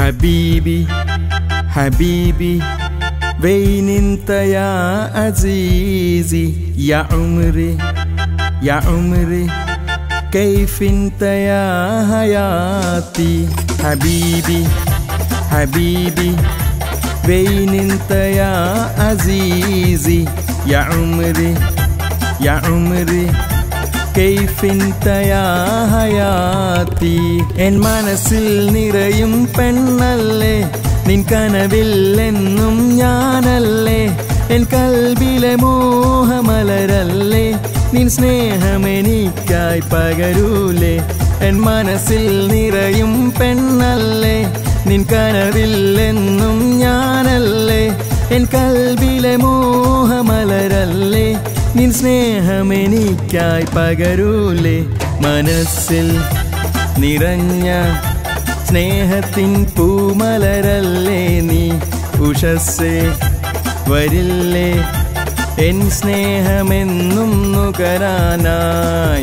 حبيبي حبيبي وين انت يا عزيزي يا عمري يا عمري كيف انت يا حياتي حبيبي حبيبي وين انت يا عزيزي يا عمري يا عمري كيف انت يا حياتي N മനസ്സിൽ നിറയും പെണ്ണല്ലേ നിൻ കനവിൽ എന്നും ഞാനല്ലേ എൻ കൽബിലെ മോഹമലരല്ലേ നിൻ സ്നേഹമെനിക്കായി പകരൂലേ എൻ മനസ്സിൽ നിറയും പെണ്ണല്ലേ നിൻ കനവിൽ എന്നും ഞാനല്ലേ എൻ കൽബിലെ മോഹമലരല്ലേ നിൻ സ്നേഹമെനിക്കായി പകരൂലേ മനസ്സിൽ നിറഞ്ഞ സ്നേഹത്തിൻ പൂമലരല്ലേ നീ ഉഷസ്സേ വരില്ലേ എൻ സ്നേഹമെന്നും നുകരാനായി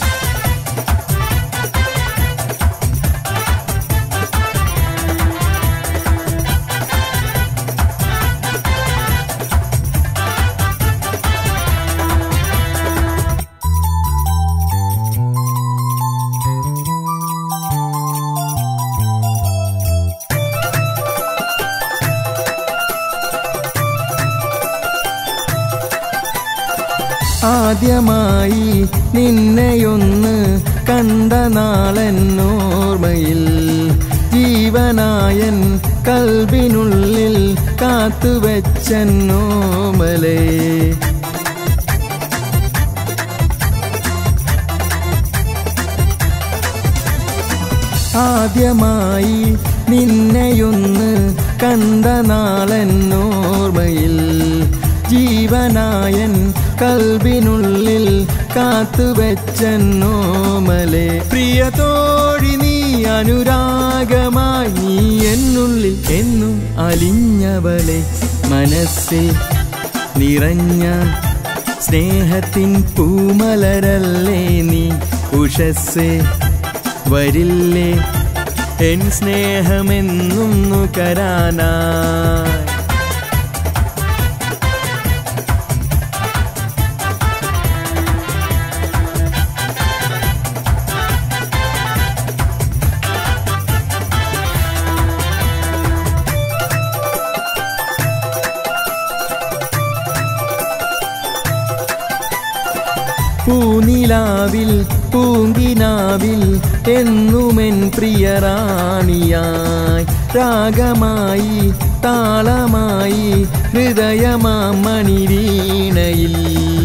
ആദ്യമായി നിന്നെയൊന്ന് കണ്ട നാളെന്നോർമ്മയിൽ ജീവനായൻ കൽവിനുള്ളിൽ കാത്തുവെച്ചെന്നോമലേ ആദ്യമായി നിന്നെയൊന്ന് കണ്ട നാളെന്നോർമ്മയിൽ ജീവനായൻ കൽവിനുള്ളിൽ കാത്തുവെച്ചെന്നോമലെ പ്രിയതോഴി നീ അനുരാഗമായി നീ എന്നുള്ളിൽ എന്നും അലിഞ്ഞവളെ മനസ്സിൽ നിറഞ്ഞ സ്നേഹത്തിൻ പൂമലരല്ലേ നീ ഉഷസ്സേ വരില്ലേ എൻ സ്നേഹമെന്നും നുകരാനായി പൂനിലാവിൽ പൂങ്കിനാവിൽ എന്നുമെൻ പ്രിയറാണിയായി രാഗമായി താളമായി ഹൃദയമാം മണിവീണയിൽ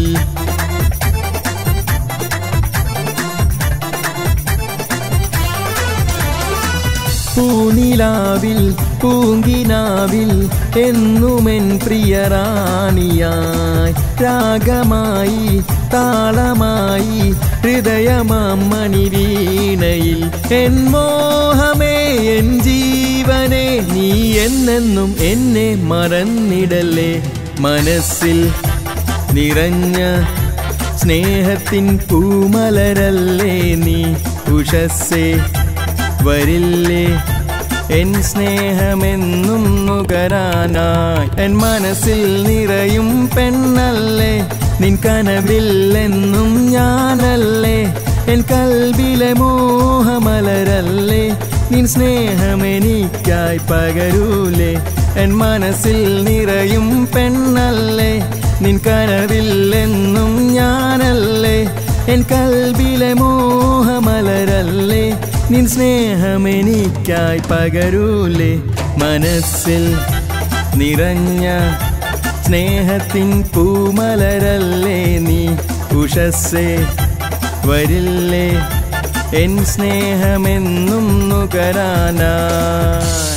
പൂനിലാവിൽ പൂങ്കിനാവിൽ എന്നുമെൻ പ്രിയറാണിയായി രാഗമായി താളമായി ഹൃദയമാം മണിവീണയിൽ എൻ മോഹമേ എൻ ജീവനെ നീ എന്നെന്നും എന്നെ മറന്നിടല്ലേ മനസ്സിൽ നിറഞ്ഞ സ്നേഹത്തിൻ പൂമലരല്ലേ നീ ഉഷസ്സേ വരില്ലേ എൻ സ്നേഹമെന്നും നുകരാനായി എൻ മനസ്സിൽ നിറയും പെണ്ണല്ലേ നിൻ കനവിൽ എന്നും ഞാനല്ലേ എൻ കൽബിലെ മോഹമലരല്ലേ നിൻ സ്നേഹമെനിക്കായി പകരൂലേ എൻ മനസ്സിൽ നിറയും പെണ്ണല്ലേ നിൻ കനവിൽ എന്നും ഞാനല്ലേ എൻ കൽബിലെ മോഹമലരല്ലേ നിൻ സ്നേഹമെനിക്കായി പകരൂലേ മനസ്സിൽ നിറഞ്ഞ സ്നേഹത്തിൻ പൂമലരല്ലേ നീ ഉഷസ്സേ വരില്ലേ എൻ സ്നേഹമെന്നും നുകരാനായി